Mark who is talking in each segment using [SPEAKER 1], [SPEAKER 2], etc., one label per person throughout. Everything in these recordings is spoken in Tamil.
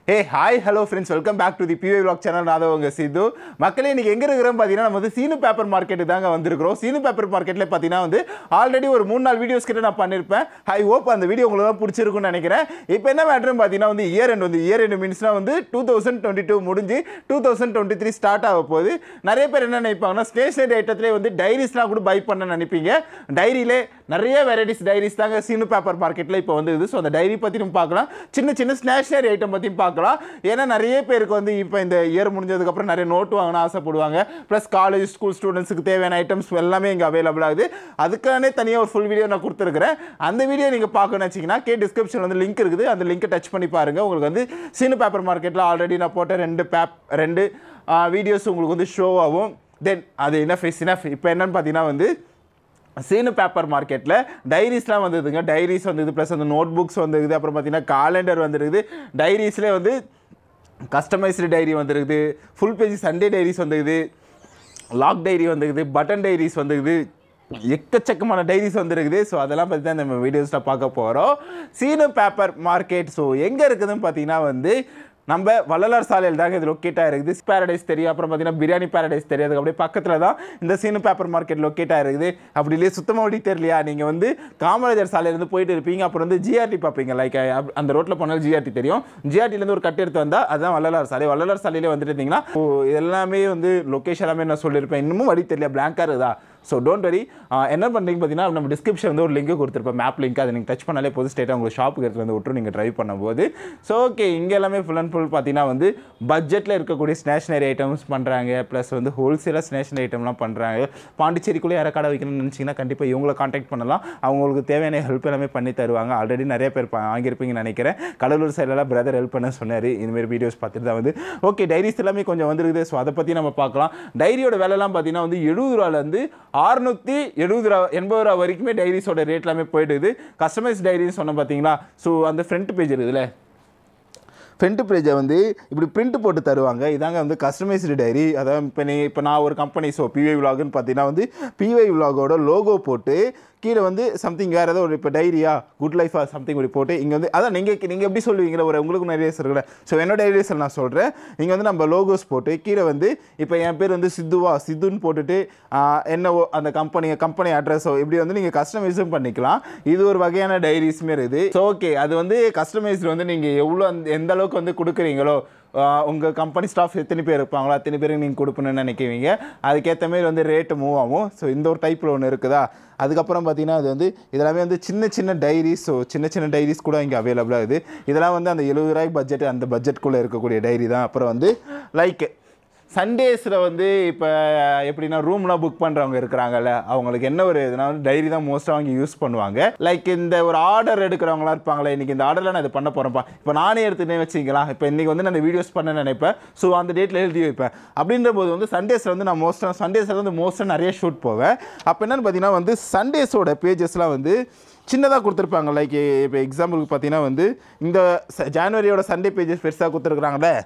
[SPEAKER 1] A hi hello friends welcome back to the PV vlog channel நான் தான் உங்க சித்து மக்களே இன்னைக்கு எங்க இருக்கிறோம் பார்த்தீங்கன்னா நம்ம வந்து சீனு பேப்பர் மார்க்கெட்டு தாங்க வந்திருக்கிறோம் சீனு பேப்பர் மார்க்கெட்டில் பார்த்தீங்கன்னா வந்து ஆல்ரெடி ஒரு மூணு நாலு வீடியோஸ் கிட்ட நான் பண்ணியிருப்பேன் ஐ ஹோப் அந்த வீடியோ உங்களுக்கு தான் பிடிச்சிருக்கும்னு நினைக்கிறேன் இப்போ என்ன மேட்ருன்னு பார்த்தீங்கன்னா வந்து இயர் எண்ட் வந்து இயர் எண்ட் மீன்ஸ்னா வந்து டூ தௌசண்ட் டுவெண்ட்டி டூ முடிஞ்சு two thousand twenty three start ஆக போகுது நிறைய பேர் என்ன நினைப்பாங்கன்னா ஸ்டேஷனரி ஐட்டத்திலே வந்து டைரிஸ்லாம் கூட பை பண்ண நினைப்பீங்க டைரியிலே நிறைய வெரைட்டிஸ் டைரிஸ் தாங்க சீனு பேப்பர் மார்க்கெட்டில் இப்போ வந்து இது ஸோ அந்த டைரி பற்றி நம்ம பார்க்கலாம் சின்ன சின்ன ஸ்டேஷனரி ஐட்டம் பற்றியும் பார்க்கலாம் ஏன்னா நிறைய பேருக்கு வந்து இப்போ இந்த இயர் முடிஞ்சதுக்கப்புறம் நிறைய நோட் வாங்கணும் ஆசைப்படுவாங்க ப்ளஸ் காலேஜ் ஸ்கூல் ஸ்டூடெண்ட்ஸுக்கு தேவையான ஐட்டம்ஸ் எல்லாமே இங்கே அவைலபிள் ஆகுது அதுக்கானே தனியாக ஒரு ஃபுல் வீடியோ நான் கொடுத்துருக்கிறேன் அந்த வீடியோ நீங்கள் பார்க்கணும்னு வச்சிங்கன்னா கே டிஸ்கிரிப்ஷன் வந்து லிங்க் இருக்குது அந்த லிங்க்கை டச் பண்ணி பாருங்கள் உங்களுக்கு வந்து சீனு பேப்பர் மார்க்கெட்டில் ஆல்ரெடி நான் போட்ட ரெண்டு பேப் ரெண்டு வீடியோஸ் உங்களுக்கு வந்து ஷோ ஆகும் தென் அது என்ன ஃபேஸ் இனஃப் இப்போ என்னன்னு பார்த்தீங்கன்னா வந்து சீனு பேப்பர் மார்க்கெட்டில் டைரிஸ்லாம் வந்ததுங்க டைரிஸ் வந்தது ப்ளஸ் அந்த நோட் புக்ஸ் வந்துருக்குது அப்புறம் பார்த்தீங்கன்னா காலண்டர் வந்துருக்குது டைரிஸ்லேயே வந்து கஸ்டமைஸ்டு டைரி வந்துருக்குது ஃபுல் பேஜ் சண்டே டைரிஸ் வந்துருக்குது லாக் டைரி வந்துருக்குது பட்டன் டைரிஸ் வந்துருக்குது எக்கச்சக்கமான டைரிஸ் வந்துருக்குது ஸோ அதெல்லாம் பற்றி தான் நம்ம வீடியோஸில் பார்க்க போகிறோம் சீனு பேப்பர் மார்க்கெட் ஸோ எங்கே இருக்குதுன்னு பார்த்தீங்கன்னா வந்து நம்ம வள்ளலார் சாலையில் தாங்க இது லொக்கேட் ஆகிருக்குது பேரடைஸ் தெரியும் அப்புறம் பார்த்தீங்கன்னா பிரியாணி பேரடைஸ் தெரியும் அதுக்கு அப்படியே பக்கத்தில் தான் இந்த சீனு பேப்பர் மார்க்கெட் லொக்கேட் ஆகிருக்குது அப்படி இல்லையே சுத்தமாக வழி தெரியலையா நீங்கள் வந்து காமராஜர் சாலையிலேருந்து போயிட்டு இருப்பீங்க அப்புறம் வந்து ஜிஆர்டி பார்ப்பீங்க லைக் அந்த ரோட்டில் போனாலும் ஜிஆர்டி தெரியும் ஜிஆர்டிலேருந்து ஒரு கட்டு எடுத்து வந்தால் அதுதான் வள்ளலார் சாலை வள்ளலார் சாலையிலே வந்துட்டு இருந்தீங்கன்னா ஓ, எல்லாமே வந்து லொக்கேஷன் எல்லாமே நான் சொல்லியிருப்பேன் இன்னமும் வழி தெரியல பிளாங்காக இருக்குதா ஸோ டோன்ட் வரி என்ன பண்ணுறீங்க பார்த்தீங்கன்னா நம்ம டிஸ்கிரிப்ஷன் வந்து ஒரு லிங்க் கொடுத்துருப்பேன் மேப் லிங்க் அதை நீங்கள் டச் பண்ணாலே போதும் ஸ்டேட்டாக உங்களுக்கு ஷாப்புக்கு எடுத்து வந்து விட்டுரும் நீங்கள் ட்ரைவ் பண்ணும்போது ஸோ ஓகே இங்கே எல்லாமே ஃபுல் அண்ட் ஃபுல் பார்த்தீங்கன்னா வந்து பட்ஜெட்டில் இருக்கக்கூடிய ஸ்டேஷனரி ஐட்டம்ஸ் பண்ணுறாங்க ப்ளஸ் வந்து ஹோல்சேலாக ஸ்டேஷனரி ஐட்டம்லாம் பண்ணுறாங்க பாண்டிச்சேரிக்குள்ளே யாரை கடை வைக்கணும்னு நினச்சிங்கன்னா கண்டிப்பாக இவங்களை காண்டாக்ட் பண்ணலாம் அவங்களுக்கு தேவையான ஹெல்ப் எல்லாமே பண்ணி தருவாங்க ஆல்ரெடி நிறைய பேர் பா- வாங்கியிருப்பீங்கன்னு நினைக்கிறேன் கடலூர் சைடெல்லாம் பிரதர் ஹெல்ப் பண்ண சொன்னார் இந்தமாரி வீடியோஸ் பார்த்துட்டு தான் வந்து ஓகே டைரிஸ் எல்லாமே கொஞ்சம் வந்துருக்குது ஸோ அதை பற்றி நம்ம பார்க்கலாம் டைரியோட விலைலாம் பார்த்தீங்கன்னா வந்து எழுபது ரூபாலேருந்து ஆறுநூற்றி எழுபது ரூபா எண்பது ரூபா வரைக்குமே டைரிஸோட ரேட் எல்லாமே போயிடுது கஸ்டமைஸ் டைரின்னு சொன்னோம் பார்த்தீங்களா ஸோ அந்த ஃப்ரண்ட் பேஜ் இருக்குதுல்ல ஃப்ரண்ட் பேஜை வந்து இப்படி பிரிண்ட் போட்டு தருவாங்க இதாங்க வந்து கஸ்டமைஸ்டு டைரி அதாவது இப்போ நீ இப்போ நான் ஒரு கம்பெனி ஸோ பிவை விலாகுன்னு பார்த்தீங்கன்னா வந்து பிவை விலாகோட லோகோ போட்டு கீழே வந்து சம்திங் வேறு ஏதோ ஒரு இப்போ டைரியா குட் லைஃபா சம்திங் இப்படி போட்டு இங்கே வந்து அதான் நீங்கள் நீங்கள் எப்படி சொல்லுவீங்களா ஒரு உங்களுக்கு நிறைய இருக்குல்ல ஸோ என்னோட ஐடியாஸில் நான் சொல்கிறேன் இங்கே வந்து நம்ம லோகோஸ் போட்டு கீழே வந்து இப்போ என் பேர் வந்து சித்துவா சித்துன்னு போட்டுட்டு ஆஹ், என்னவோ அந்த கம்பெனி கம்பெனி அட்ரஸோ இப்படி வந்து நீங்கள் கஸ்டமைஸும் பண்ணிக்கலாம் இது ஒரு வகையான டைரிஸுமே இருக்குது ஸோ ஓகே அது வந்து கஸ்டமைஸ்டு வந்து நீங்கள் எவ்வளோ அந்த எந்த அளவுக்கு வந்து கொடுக்குறீங்களோ உங்கள் கம்பெனி ஸ்டாஃப் எத்தனை பேர் இருப்பாங்களோ அத்தனை பேருக்கு நீங்கள் கொடுக்கணும்னு நினைக்குவீங்க அதுக்கேற்ற மாதிரி வந்து ரேட்டு மூவ் ஆகும் ஸோ இந்த ஒரு டைப்பில் ஒன்று இருக்குதா அதுக்கப்புறம் பார்த்தீங்கன்னா அது வந்து இதெல்லாமே வந்து சின்ன சின்ன டைரிஸ் ஸோ சின்ன சின்ன டைரிஸ் கூட இங்கே அவைலபிளாக இருக்குது இதெல்லாம் வந்து அந்த எழுபது ரூபாய்க்கு பட்ஜெட் அந்த பட்ஜெட்குள்ளே இருக்கக்கூடிய டைரி தான் அப்புறம் வந்து லைக் சண்டேஸில் வந்து இப்போ எப்படின்னா ரூம்லாம் புக் பண்ணுறவங்க இருக்கிறாங்கல்ல அவங்களுக்கு என்ன ஒரு இதுனா வந்து டைரி தான் மோஸ்ட்டாக அவங்க யூஸ் பண்ணுவாங்க லைக் இந்த ஒரு ஆர்டர் எடுக்கிறவங்களாம் இருப்பாங்களே இன்றைக்கி இந்த ஆர்டரில் நான் இது பண்ண போகிறேன்ப்பா இப்போ நானே எடுத்துனே வச்சுக்கலாம் இப்போ இன்றைக்கி வந்து நான் வீடியோஸ் பண்ண நினைப்பேன் ஸோ அந்த டேட்டில் எழுதி வைப்பேன் அப்படின்ற போது வந்து சண்டேஸில் வந்து நான் மோஸ்ட்டாக சண்டேஸில் வந்து மோஸ்ட்டாக நிறைய ஷூட் போவேன் அப்போ என்னென்னு பார்த்தீங்கன்னா வந்து சண்டேஸோட பேஜஸ்லாம் வந்து சின்னதாக கொடுத்துருப்பாங்க லைக் இப்போ எக்ஸாம்பிளுக்கு பார்த்தீங்கன்னா வந்து இந்த ச- ஜனவரியோட சண்டே பேஜஸ் பெருசாக கொடுத்துருக்குறாங்களே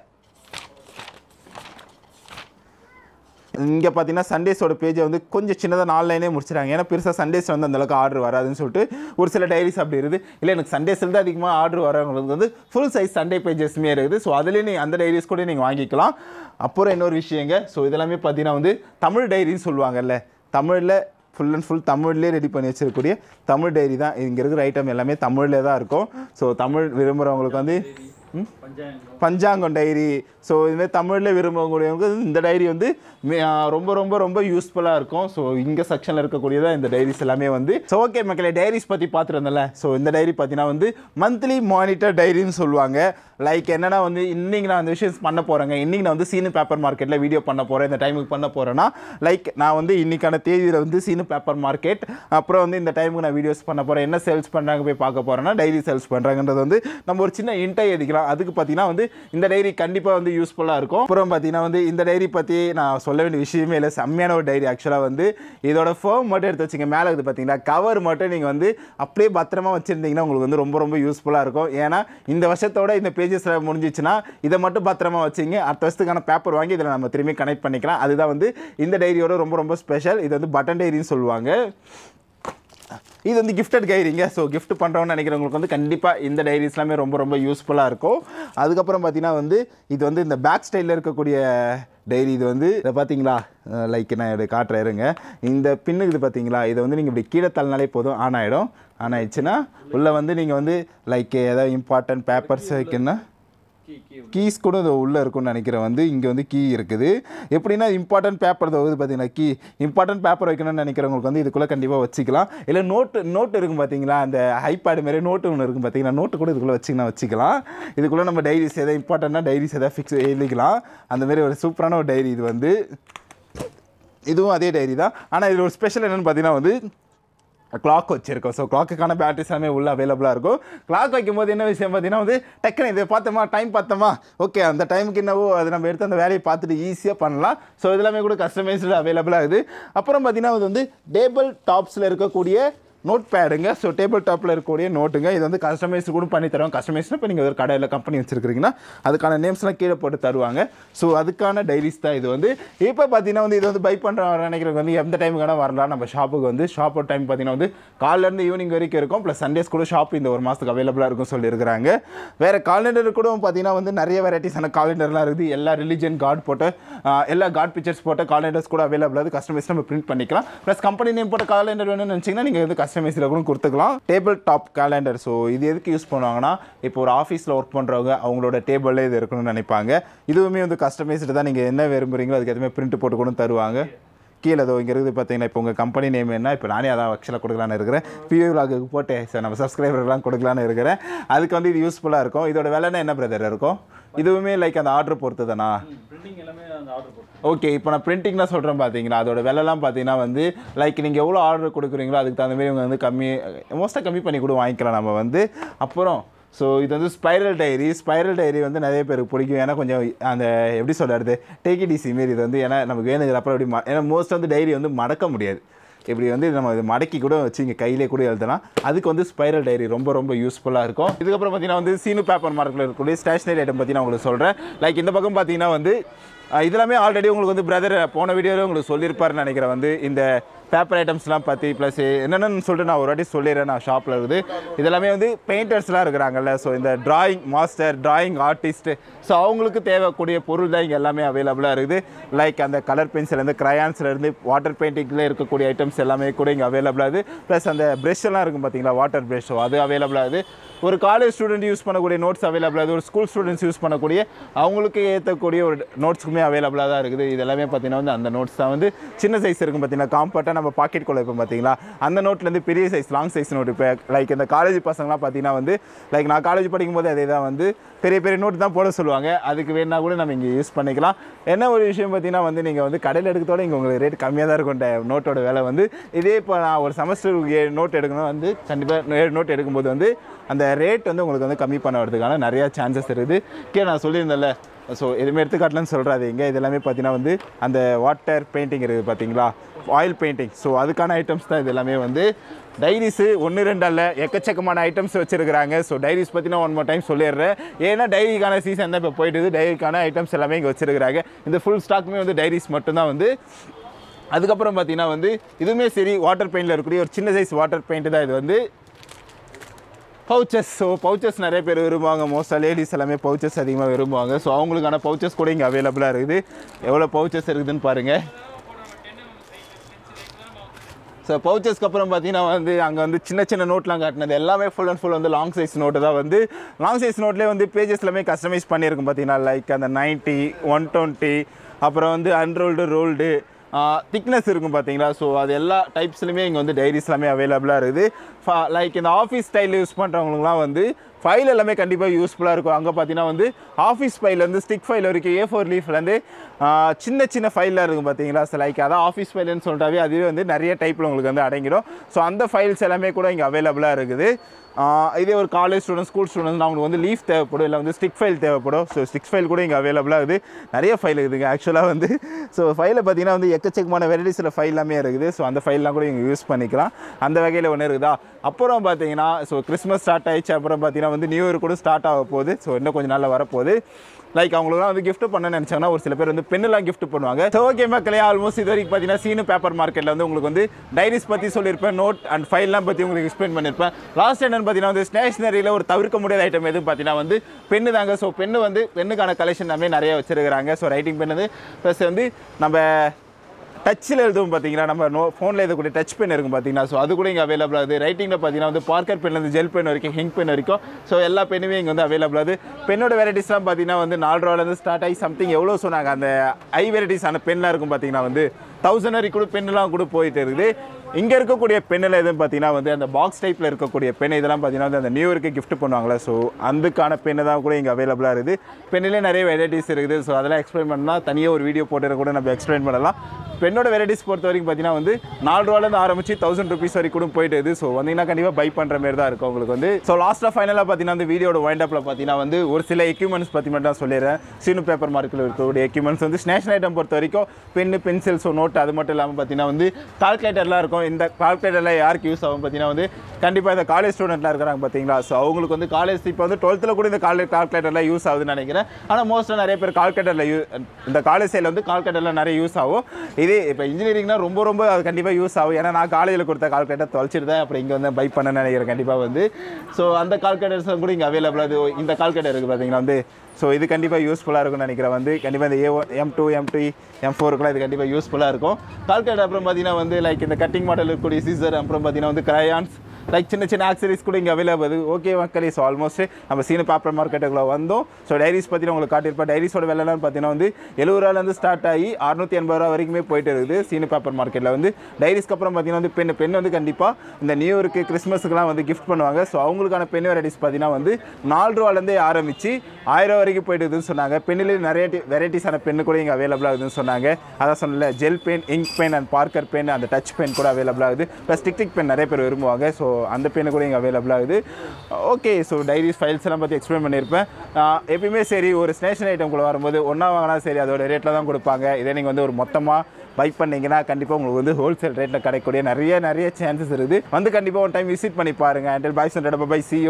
[SPEAKER 1] இங்கே பார்த்தீங்கன்னா சண்டேஸோட பேஜை வந்து கொஞ்சம் சின்னதாக நாலு லைனே முடிச்சிட்டாங்க ஏன்னா பெருசாக சண்டேஸ் வந்து அந்தளவுக்கு ஆர்டர் வராதுன்னு சொல்லிட்டு ஒரு சில டைரிஸ் அப்படி இருக்குது இல்லை எனக்கு சண்டேஸில் தான் அதிகமாக ஆர்டர் வரவங்களுக்கு வந்து ஃபுல் சைஸ் சண்டே பேஜஸ்மே இருக்குது ஸோ அதுலேயே நீ அந்த டைரிஸ் கூட நீங்கள் வாங்கிக்கலாம் அப்புறம் இன்னொரு விஷயங்க ஸோ இதெல்லாமே பார்த்தீங்கன்னா வந்து தமிழ் டைரின்னு சொல்லுவாங்கல்ல தமிழில் ஃபுல் அண்ட் ஃபுல் தமிழ்லேயே ரெடி பண்ணி வச்சிருக்கக்கூடிய தமிழ் டைரி தான் இங்கே இருக்கிற ஐட்டம் எல்லாமே தமிழ்லே தான் இருக்கும் ஸோ தமிழ் விரும்புகிறவங்களுக்கு வந்து ம்? பஞ்சாங்கம் டைரி ஸோ இதுமாதிரி தமிழில் விரும்பக்கூடியவங்க வந்து இந்த டைரி வந்து மி- ஆ, ரொம்ப ரொம்ப ரொம்ப யூஸ்ஃபுல்லாக இருக்கும் ஸோ இங்கே செக்ஷனில் இருக்கக்கூடியதான் இந்த டைரிஸ் எல்லாமே வந்து ஸோ ஓகே மக்களே டைரிஸ் பற்றி பார்த்துருந்தேன்ல ஸோ இந்த டைரி பார்த்தீங்கன்னா வந்து மந்த்லி மானிட்டர் டைரின்னு சொல்லுவாங்க லைக் என்னன்னா வந்து இன்னைக்கு நான் அந்த விஷயம் பண்ண போகிறேங்க இன்னைக்கு நான் வந்து சீனு பேப்பர் மார்க்கெட்டில் வீடியோ பண்ண போகிறேன் இந்த டைமுக்கு பண்ண போகிறேன்னா லைக் நான் வந்து இன்னைக்கான தேதியில் வந்து சீனு பேப்பர் மார்க்கெட் அப்புறம் வந்து இந்த டைமுக்கு நான் வீடியோஸ் பண்ண போகிறேன் என்ன சேல்ஸ் பண்ணுறாங்க போய் பார்க்க போகிறேன்னா டைரி சேல்ஸ் பண்ணுறாங்கன்றது வந்து நம்ம ஒரு சின்ன இன்டை எதிக்கலாம் அதுக்கு பார்த்தீங்கன்னா வந்து இந்த டைரி கண்டிப்பாக வந்து யூஸ்ஃபுல்லாக இருக்கும் அப்புறம் பார்த்தீங்கன்னா வந்து இந்த டைரி பற்றி நான் சொல்ல வேண்டிய விஷயமே இல்லை செம்மையான ஒரு டைரி ஆக்சுவலாக வந்து இதோட ஃபோம் மட்டும் எடுத்து வச்சுங்க மேலே இருக்குது பார்த்தீங்களா கவர் மட்டும் நீங்கள் வந்து அப்படியே பத்திரமா வச்சுருந்தீங்கன்னா உங்களுக்கு வந்து ரொம்ப ரொம்ப யூஸ்ஃபுல்லாக இருக்கும் ஏன்னா இந்த வருஷத்தோட இந்த பேஜஸில் முடிஞ்சிச்சுன்னா இதை மட்டும் பத்திரமா வச்சுங்க அடுத்த வருஷத்துக்கான பேப்பர் வாங்கி இதில் நம்ம திரும்பி கனெக்ட் பண்ணிக்கலாம் அதுதான் வந்து இந்த டைரியோட ரொம்ப ரொம்ப ஸ்பெஷல் இது வந்து பட்டன் டைரின்னு சொல்லுவாங்க இது வந்து கிஃப்டட் கைரிங்க ஸோ gift பண்ணுறோம்னு நினைக்கிறவங்களுக்கு வந்து கண்டிப்பாக இந்த டைரிஸ் எல்லாமே ரொம்ப ரொம்ப யூஸ்ஃபுல்லாக இருக்கும் அதுக்கப்புறம் பார்த்தீங்கன்னா வந்து இது வந்து இந்த பேக் ஸ்டைலில் இருக்கக்கூடிய டைரி இது வந்து இதை பார்த்தீங்களா லைக் நான் இதை காட்டுறேன் இருங்க இந்த பின்னுக்கு இது பார்த்தீங்களா இதை வந்து நீங்கள் இப்படி கீழே தள்ளினாலே போதும் ஆன் ஆகிடும் ஆன் ஆயிடுச்சுன்னா உள்ளே வந்து நீங்கள் வந்து லைக் ஏதாவது இம்பார்ட்டன்ட் பேப்பர்ஸ் வைக்கணும்னா கீஸ் கூட இது உள்ளே இருக்கும்னு நினைக்கிறேன் வந்து இங்கே வந்து கீ இருக்குது எப்படின்னா இம்பார்ட்டன்ட் பேப்பர் வந்து பார்த்தீங்கன்னா கீ இம்பார்ட்டன்ட் பேப்பர் வைக்கணும்னு நினைக்கிறவங்களுக்கு வந்து இதுக்குள்ளே கண்டிப்பாக வச்சுக்கலாம் இல்லை நோட்டு நோட்டு இருக்கும் பார்த்தீங்களா அந்த ஐபேடு மாரி நோட்டு ஒன்று இருக்கும் பார்த்தீங்கன்னா நோட்டு கூட இதுக்குள்ளே வச்சிங்கன்னா வச்சுக்கலாம் இதுக்குள்ளே நம்ம டைரிஸ் எதாவது இம்பார்ட்டண்ட்டாக டைரிஸ் எதாவது ஃபிக்ஸ் எழுதிக்கலாம் அந்த மாதிரி ஒரு சூப்பரான ஒரு டைரி இது வந்து இதுவும் அதே டைரி தான் ஆனால் இதில் ஒரு ஸ்பெஷல் என்னென்னு பார்த்தீங்கன்னா வந்து கிளாக் வச்சிருக்கோம் ஸோ கிளாக்குக்கான பேட்டரிஸ் எல்லாமே உள்ள அவைலபிளாக இருக்கும் கிளாக் வைக்கும்போது என்ன விஷயம் பார்த்தீங்கன்னா வந்து டக்குனு இதை பார்த்தோமா டைம் பார்த்தோமா ஓகே அந்த டைமுக்கு என்னவோ அதை நம்ம எடுத்து அந்த வேலையை பார்த்துட்டு ஈஸியாக பண்ணலாம் ஸோ இதெல்லாமே கூட கஸ்டமைஸ்டு அவைலபிளாக இருக்குது அப்புறம் பார்த்தீங்கன்னா இது வந்து டேபிள் டாப்ஸில் இருக்கக்கூடிய நோட் பேடுங்க ஸோ டேபிள் டாப்பில் இருக்கக்கூடிய நோட்டுங்க இது வந்து கஸ்டமைஸ் கூட பண்ணி தருவாங்க கஸ்டமைஸ்னால் இப்போ நீங்கள் ஒரு கடையில் கம்பெனி வச்சிருக்கிறீங்கன்னா அதுக்கான நேம்ஸ்லாம் கீழே போட்டு தருவாங்க ஸோ அதுக்கான டைரிஸ் தான் இது வந்து இப்போ பார்த்தீங்கன்னா வந்து இது வந்து பை பண்ணுற நினைக்கிறவங்க வந்து எந்த டைமுக்கு வேணால் வரலாம் நம்ம ஷாப்புக்கு வந்து ஷாப்போட டைம் பார்த்தீங்கன்னா வந்து காலையிலேருந்து ஈவினிங் வரைக்கும் இருக்கும் ப்ளஸ் சண்டேஸ் கூட ஷாப் இந்த ஒரு மாதத்துக்கு அவைலபிளாக இருக்கும் சொல்லியிருக்கிறாங்க வேறு காலண்டர் கூட பார்த்தீங்கன்னா வந்து நிறைய வெரைட்டிஸான காலண்டர்லாம் இருக்குது எல்லா ரிலிஜன் காட் போட்டு ஆஹ், எல்லா காட் பிக்சர்ஸ் போட்ட காலண்டர்ஸ் கூட அவைலபிளாக இருக்குது கஸ்டமைஸ் நம்ம பிரிண்ட் பண்ணிக்கலாம் ப்ளஸ் கம்பெனி நேம் போட்ட காலண்டர் வேணும்னு நினச்சிங்கன்னா நீங்கள் வந்து கஸ்டமைஸில் கூட கொடுத்துக்கலாம் டேபிள் டாப் கேலண்டர் ஸோ இது எதுக்கு யூஸ் பண்ணுவாங்கன்னா இப்போ ஒரு ஆஃபீஸில் ஒர்க் பண்ணுறவங்க அவங்களோட டேபிளில் இது இருக்கணும்னு நினைப்பாங்க இதுவுமே வந்து கஸ்டமைஸ்டு தான் நீங்கள் என்ன விரும்புகிறீங்களோ அதுக்கு எதுவுமே பிரிண்ட் போட்டு கூட தருவாங்க கீழே ஏதோ இங்கே இருக்குது பார்த்தீங்கன்னா இப்போ உங்கள் கம்பெனி நேம் என்ன இப்போ நானே அதான் ஆக்சுவலாக கொடுக்கலான்னு இருக்கிறேன் பியூ விலாகுக்கு போட்டு சார் நம்ம சப்ஸ்கிரைபர்லாம் கொடுக்கலான்னு இருக்கிறேன் அதுக்கு வந்து இது யூஸ்ஃபுல்லாக இருக்கும் இதோட விலைன்னா என்ன பிரதர் இருக்கும் இதுவுமே லைக் அந்த ஆர்டர் பொறுத்து தானா
[SPEAKER 2] பிரிண்டிங் எல்லாமே அந்த ஆர்டர் போட்டு
[SPEAKER 1] ஓகே இப்போ நான் பிரிண்டிங்லாம் சொல்கிறேன் பார்த்தீங்களா அதோட விலைலாம் பார்த்தீங்கன்னா வந்து லைக் நீங்கள் எவ்வளோ ஆர்டர் கொடுக்குறீங்களோ அதுக்கு தகுந்த மாதிரி இவங்க வந்து கம்மி மோஸ்ட்டாக கம்மி பண்ணி கூட வாங்கிக்கலாம் நம்ம வந்து அப்புறம் ஸோ இது வந்து ஸ்பைரல் டைரி ஸ்பைரல் டைரி வந்து நிறைய பேருக்கு பிடிக்கும் ஏன்னா கொஞ்சம் அந்த எப்படி சொல்கிறது டேக்கிடிசி மாரி இது வந்து ஏன்னா நமக்கு வேணுங்கிறப்ப அப்படி ம- ஏன்னா மோஸ்ட் வந்து டைரி வந்து மடக்க முடியாது இப்படி வந்து நம்ம இது மடக்கி கூட வச்சு இங்கே கையிலே கூட எழுதலாம் அதுக்கு வந்து ஸ்பைரல் டைரி ரொம்ப ரொம்ப யூஸ்ஃபுல்லாக இருக்கும் இதுக்கப்புறம் பார்த்தீங்கன்னா வந்து சீனு பேப்பர் மார்க்கில் இருக்கக்கூடிய ஸ்டேஷனரி ஐட்டம் பற்றி நான் உங்களுக்கு சொல்கிறேன் லைக் இந்த பக்கம் பார்த்தீங்கன்னா வந்து அஹ், இதெல்லாமே ஆல்ரெடி உங்களுக்கு வந்து பிரதர் போன வீடியோவில் உங்களுக்கு சொல்லியிருப்பாருன்னு நினைக்கிறேன் வந்து இந்த பேப்பர் ஐட்டம்ஸ்லாம் பற்றி ப்ளஸ் என்னென்னு சொல்லிட்டு நான் ஒரு வாட்டி சொல்லிடுறேன் நான் ஷாப்பில் இருக்குது இதெல்லாமே வந்து பெயிண்டர்ஸ்லாம் இருக்கிறாங்கல்ல ஸோ இந்த drawing master drawing artist so அவங்களுக்கு தேவைக்கூடிய பொருள் தான் இங்கே எல்லாமே அவைலபிளாக இருக்குது லைக் அந்த கலர் பென்சிலேருந்து க்ரையான்ஸ்லேருந்து வாட்டர் பெயிண்டிங்கில் இருக்கக்கூடிய ஐட்டம்ஸ் எல்லாமே கூட இங்கே அவைலபிளாக இருக்குது ப்ளஸ் அந்த ப்ரெஷ் எல்லாம் இருக்கும் பார்த்தீங்களா வாட்டர் ப்ரெஷ் அது அவைலபிளாக இருக்குது ஒரு காலேஜ் ஸ்டூடெண்ட் யூஸ் பண்ணக்கூடிய நோட்ஸ் அவைலபிளாக இருக்குது ஒரு ஸ்கூல் ஸ்டூடெண்ட்ஸ் யூஸ் பண்ணக்கூடிய அவங்களுக்கு ஏற்றக்கூடிய ஒரு நோட்ஸுக்குமே அவைலபிளாக தான் இருக்குது இது எல்லாமே பார்த்தீங்கன்னா வந்து அந்த நோட்ஸ் தான் வந்து சின்ன சைஸ் இருக்கும் பார்த்தீங்கன்னா காம்பேக்டாக நம்ம பாக்கெட் குள்ள இப்போ பார்த்தீங்களா அந்த நோட்லேருந்து பெரிய சைஸ் லாங் சைஸ் நோட் இப்போ லைக் இந்த காலேஜ் பசங்களாம் பார்த்தீங்கன்னா வந்து லைக் நான் காலேஜ் படிக்கும்போது அதே தான் வந்து பெரிய பெரிய நோட் தான் போட சொல்லுவாங்க அதுக்கு வேணா கூட நம்ம இங்கே யூஸ் பண்ணிக்கலாம் என்ன ஒரு விஷயம் பார்த்தீங்கன்னா வந்து நீங்கள் வந்து கடையில் எடுக்கிறதோட இங்கே உங்களுக்கு ரேட் கம்மியாக தான் இருக்கும் இந்த நோட்டோட விலை வந்து இதே இப்போ நான் ஒரு செமஸ்டருக்கு ஏழு நோட் எடுக்கணும் வந்து கண்டிப்பாக ஏழு நோட் எடுக்கும்போது வந்து அந்த ரேட் வந்து உங்களுக்கு வந்து கம்மி பண்ண வரதுக்கான நிறையா சான்சஸ் இருக்குது கே நான் சொல்லியிருந்தேன்ல ஸோ எதுவுமே எடுத்துக்காட்டலன்னு சொல்கிறாதீங்க இது எல்லாமே பார்த்தீங்கன்னா வந்து அந்த வாட்டர் பெயிண்டிங் இருக்குது பார்த்தீங்களா ஆயில் பெயிண்டிங் ஸோ அதுக்கான ஐட்டம்ஸ் தான் இது எல்லாமே வந்து டைரிஸு ஒன்று ரெண்டு அல்ல எக்கச்சக்கமான ஐட்டம்ஸ் வச்சுருக்கிறாங்க ஸோ டைரிஸ் பற்றி நான் ஒன் மோர் டைம் சொல்லிடுறேன் ஏன்னா டைரிக்கான சீசன் தான் இப்போ போயிட்டு டைரிக்கான ஐட்டம்ஸ் எல்லாமே இங்கே வச்சுருக்கிறாங்க இந்த ஃபுல் ஸ்டாக்குமே வந்து டைரிஸ் மட்டும்தான் வந்து அதுக்கப்புறம் பார்த்தீங்கன்னா வந்து இதுவுமே சரி வாட்டர் பெயிண்டில் இருக்கக்கூடிய ஒரு சின்ன சைஸ் வாட்டர் பெயிண்ட் தான் இது வந்து பவுச்சஸ் ஸோ பவுச்சஸ் நிறைய பேர் விரும்புவாங்க மோஸ்ட்டாக லேடிஸ் எல்லாமே பவுச்சஸ் அதிகமாக விரும்புவாங்க ஸோ அவங்களுக்கான பவுச்சஸ் கூட இங்கே அவைலபிளாக இருக்குது எவ்வளோ பவுச்சஸ் இருக்குதுன்னு பாருங்கள் ஸோ பவுச்சஸ்க்கு அப்புறம் பார்த்தீங்கன்னா வந்து அங்கே வந்து சின்ன சின்ன நோட்லாம் காட்டினது எல்லாமே ஃபுல் அண்ட் ஃபுல் வந்து லாங் சைஸ் நோட்டு தான் வந்து லாங் சைஸ் நோட்லேயே வந்து பேஜஸ் எல்லாமே கஸ்டமைஸ் பண்ணியிருக்கும் பார்த்தீங்கன்னா லைக் அந்த 90 ஒன் டுவெண்ட்டி அப்புறம் வந்து அன்ரோல்டு ரோல்டு திக்னஸ் இருக்கும் பார்த்தீங்களா ஸோ அது எல்லா டைப்ஸ்லையுமே இங்கே வந்து டைரிஸ் எல்லாமே அவைலபிளாக இருக்குது லைக் இந்த ஆஃபீஸ் ஸ்டைல் யூஸ் பண்ணுறவங்களுக்குலாம் வந்து ஃபைல் எல்லாமே கண்டிப்பாக யூஸ்ஃபுல்லாக இருக்கும் அங்கே பார்த்தீங்கன்னா வந்து ஆஃபீஸ் ஃபைல்லேருந்து ஸ்டிக் ஃபைல் வரைக்கும் ஏ ஃபோர் லீஃப்லேருந்து சின்ன சின்ன ஃபைலாக இருக்கும் பார்த்தீங்களா ஸோ லைக் அதான் ஆஃபீஸ் ஃபைல்னு சொல்லிட்டாவே அதுவே வந்து நிறைய டைப்பில் உங்களுக்கு வந்து அடங்கிடும் ஸோ அந்த ஃபைல்ஸ் எல்லாமே கூட இங்கே அவைலபிளாக இருக்குது ஆஹ் இதே ஒரு காலேஜ் ஸ்டூடெண்ட் ஸ்கூல் ஸ்டூடெண்ட்ஸ் அவங்களுக்கு வந்து லீஃப் தேவைப்படும் இல்லை வந்து ஸ்டிக் ஃபைல் தேவைப்படும் ஸோ ஸ்டிக் ஃபைல் கூட இங்கே அவைலபிளாக இருக்குது நிறைய ஃபைல் இருக்குதுங்க ஆக்சுவலாக வந்து ஸோ ஃபைலை பார்த்தீங்கன்னா வந்து எக்கச்சக்கமான வெரைட்டிஸில் ஃபைல் எல்லாமே இருக்குது ஸோ அந்த ஃபைல்லாம் கூட இங்கே யூஸ் பண்ணிக்கலாம் அந்த வகையில் ஒன்று இருக்குதா அப்புறம் பார்த்தீங்கன்னா ஸோ கிறிஸ்மஸ் ஸ்டார்ட் ஆயிடுச்சு அப்புறம் பார்த்தீங்கன்னா பார்த்தீங்கன்னா வந்து நியூ இயர் கூட ஸ்டார்ட் ஆக போகுது ஸோ இன்னும் கொஞ்சம் நாளில் வரப்போகுது லைக் அவங்களுக்குலாம் வந்து gift பண்ண நினச்சாங்கன்னா ஒரு சில பேர் வந்து பெண்ணெல்லாம் gift பண்ணுவாங்க ஸோ ஓகே மக்களே ஆல்மோஸ்ட் இது வரைக்கும் பார்த்தீங்கன்னா சீனு பேப்பர் மார்க்கெட்டில் வந்து உங்களுக்கு வந்து டைரிஸ் பற்றி சொல்லியிருப்பேன் நோட் அண்ட் ஃபைல்லாம் பற்றி உங்களுக்கு எக்ஸ்பிளைன் பண்ணியிருப்பேன் லாஸ்ட் என்னன்னு பார்த்தீங்கன்னா வந்து ஸ்டேஷனரியில் ஒரு தவிர்க்க முடியாத ஐட்டம் எதுவும் பார்த்தீங்கன்னா வந்து பெண்ணு தாங்க ஸோ பெண்ணு வந்து பெண்ணுக்கான கலெக்ஷன் எல்லாமே நிறைய வச்சிருக்கிறாங்க ஸோ ரைட்டிங் பென் வந்து ப்ளஸ் வந்து நம்ம டச்சில் எழுதுவோம் பார்த்தீங்கன்னா நம்ம நோ ஃபோனில் எழுதக்கூடிய டச் பென் இருக்கும் பார்த்தீங்கன்னா ஸோ அது கூட இங்கே அவைலபிள் ஆகுது ரைட்டிங்கில் பார்த்தீங்கன்னா வந்து பார்க்கர் பென்லேருந்து ஜெல் பென் வரைக்கும் ஹிங்க் பென் வரைக்கும் ஸோ எல்லா பெண்ணுமே இங்கே வந்து அவைலபிள் ஆகுது பெண்ணோட வெரைட்டிஸ்லாம் பார்த்தீங்கன்னா வந்து நாலு ரூபாலேருந்து ஸ்டார்ட் ஆகி சம்திங் எவ்வளோ சொன்னாங்க அந்த ஐ வெரைட்டிஸான பென்லாம் இருக்கும் பார்த்தீங்கன்னா வந்து தௌசண்ட் வரைக்கும் கூட பெண்ணெலாம் கூட போயிட்டு இருக்குது இங்கே இருக்கக்கூடிய பெண்ணில் எதுவும் பார்த்தீங்கன்னா வந்து அந்த பாக்ஸ் டைப்பில் இருக்கக்கூடிய பென் இதெல்லாம் பார்த்தீங்கன்னா வந்து அந்த நியூ இயருக்கு gift பண்ணுவாங்களே ஸோ அதுக்கான பெண்ணு தான் கூட இங்கே அவைலபிளாக இருக்குது பெண்ணிலே நிறைய வெரைட்டிஸ் இருக்குது ஸோ அதெல்லாம் எக்ஸ்பிளைன் பண்ணால் தனியாக ஒரு வீடியோ போட்டு கூட நம்ம எக்ஸ்பிளைன் பண்ணலாம் பெண்ணோட வெரைட்டிஸ் பொறுத்த வரைக்கும் பார்த்தீங்கன்னா வந்து நாலு ரூபாலேருந்து ஆரம்பிச்சு தௌசண்ட் ருபீஸ் வரைக்கும் கூட போயிட்டு இருக்குது ஸோ வந்தீங்கன்னா கண்டிப்பாக பை பண்ணுற மாதிரி தான் இருக்கும் உங்களுக்கு வந்து ஸோ லாஸ்ட்டாக ஃபைனலாக பார்த்தீங்கன்னா வந்து வீடியோட வைண்ட் அப்பில் பார்த்தீங்கன்னா வந்து ஒரு சில எக்யூப்மெண்ட்ஸ் பற்றி மட்டும் தான் சொல்லிடுறேன் சீனு பேப்பர் மார்க்கில் இருக்கக்கூடிய எக்யூப்மெண்ட்ஸ் வந்து ஸ்டேஷன் ஐட்டம் பொறுத்த வரைக்கும் பென்னு பென்சில் ஸோ நோட் அது மட்டும் இல்லாமல் பார்த்தீங்கன்னா வந்து கால்குலேட்டர்லாம் இருக்கும் இந்த கால்குலேட்டரில் யாருக்கு யூஸ் ஆகும் பார்த்தீங்கன்னா வந்து கண்டிப்பாக இந்த காலேஜ் ஸ்டூடெண்ட்லாம் இருக்கிறாங்க பார்த்தீங்களா ஸோ அவங்களுக்கு வந்து காலேஜ் இப்போ வந்து டுவெல்த்தில் கூட இந்த காலேஜ் கால்குலேட்டர்லாம் யூஸ் ஆகுதுன்னு நினைக்கிறேன் ஆனால் மோஸ்ட்டாக நிறைய பேர் கால்குலேட்டரில் யூ இந்த காலேஜ் சைடில் வந்து கால்குலேட்டரில் நிறைய யூஸ் ஆகும் இதே இப்போ இன்ஜினியரிங்னா ரொம்ப ரொம்ப அது கண்டிப்பாக யூஸ் ஆகும் ஏன்னா நான் காலேஜில் கொடுத்த கால்குலேட்டர் தொலைச்சிட்டு தான் அப்புறம் இங்கே வந்து பை பண்ண நினைக்கிறேன் கண்டிப்பாக வந்து ஸோ அந்த கால்குலேட்டர்ஸ் கூட இங்கே அவைலபிள் அது இந்த கால்குலேட்டர் இருக்குது பார்த்தீங்கன்னா வந்து ஸோ இது கண்டிப்பாக யூஸ்ஃபுல்லாக இருக்கும்னு நினைக்கிறேன் வந்து கண்டிப்பாக இந்த A M two M two M ஃபோருக்குலாம் இது கண்டிப்பாக யூஸ்ஃபுல்லாக இருக்கும் கால்குலேட்டர் அப்புறம் பார்த்தீங்கன்னா வந்து லைக் இந்த கட்டிங் மாடல் இருக்கக்கூடிய சீசர் அப்புறம் பார்த்தீங்கன்னா வந்து கிரையான்ஸ் லைக் சின்ன சின்ன ஆக்சரிஸ் கூட இங்கே அவைலபிள் ஓகே மக்களே ஸோ ஆல்மோஸ்ட் நம்ம சீன பேப்பர் மார்க்கெட்டுக்குள்ள வந்தோம் ஸோ டைரிஸ் பற்றி உங்களுக்கு காட்டியிருப்பேன் டைரிஸோட விலைலாம் பார்த்தீங்கன்னா வந்து எழுபது ரூபாலேருந்து ஸ்டார்ட் ஆகி அறுநூத்தி எண்பது ரூபா வரைக்குமே போயிட்டு இருக்குது சீன பேப்பர் மார்க்கெட்டில் வந்து டைரிஸ்க்கு அப்புறம் பார்த்தீங்கன்னா வந்து பெண் பெண் வந்து கண்டிப்பாக இந்த நியூ இயருக்கு கிறிஸ்மஸுக்குலாம் வந்து கிஃப்ட் பண்ணுவாங்க ஸோ அவங்களுக்கான பெண் வெரைட்டிஸ் பார்த்தீங்கன்னா வந்து நாலு ரூபாலேருந்தே ஆரம்பித்து ஆயிரம் ரூபா வரைக்கும் போயிட்டுதுன்னு சொன்னாங்க பெண்ணிலே நிறைய வெரைட்டிஸான பெண்ணு கூட இங்கே அவைலபிள் ஆகுதுன்னு சொன்னாங்க அதான் சொன்னல gel pen ink pen and Parker pen அந்த டச் பென் கூட அவைலபிள் ஆகுது ப்ளஸ் டிக் டிக் பென் நிறைய பேர் விரும்புவாங்க ஸோ அந்த பெண்ணு கூட இங்கே அவைலபிள் ஆகுது ஓகே ஸோ டைரிஸ் ஃபைல்ஸ் எல்லாம் பற்றி எக்ஸ்பிளைன் பண்ணியிருப்பேன் ஆஹ் எப்பயுமே சரி ஒரு ஸ்டேஷன் ஐட்டம் கூட வரும்போது ஒன்றா வாங்கினா சரி அதோட ரேட்டில் தான் கொடுப்பாங்க இதே நீங்கள் வந்து ஒரு மொத்தமாக பை பண்ணீங்கன்னா கண்டிப்பாக உங்களுக்கு வந்து ஹோல்சேல் ரேட்டில் கிடைக்கக்கூடிய நிறைய நிறைய சான்சஸ் இருக்குது வந்து கண்டிப்பாக ஒரு டைம் விசிட் பண்ணி பாருங்கள் அண்டில் பாய்ஸ் பை சியோ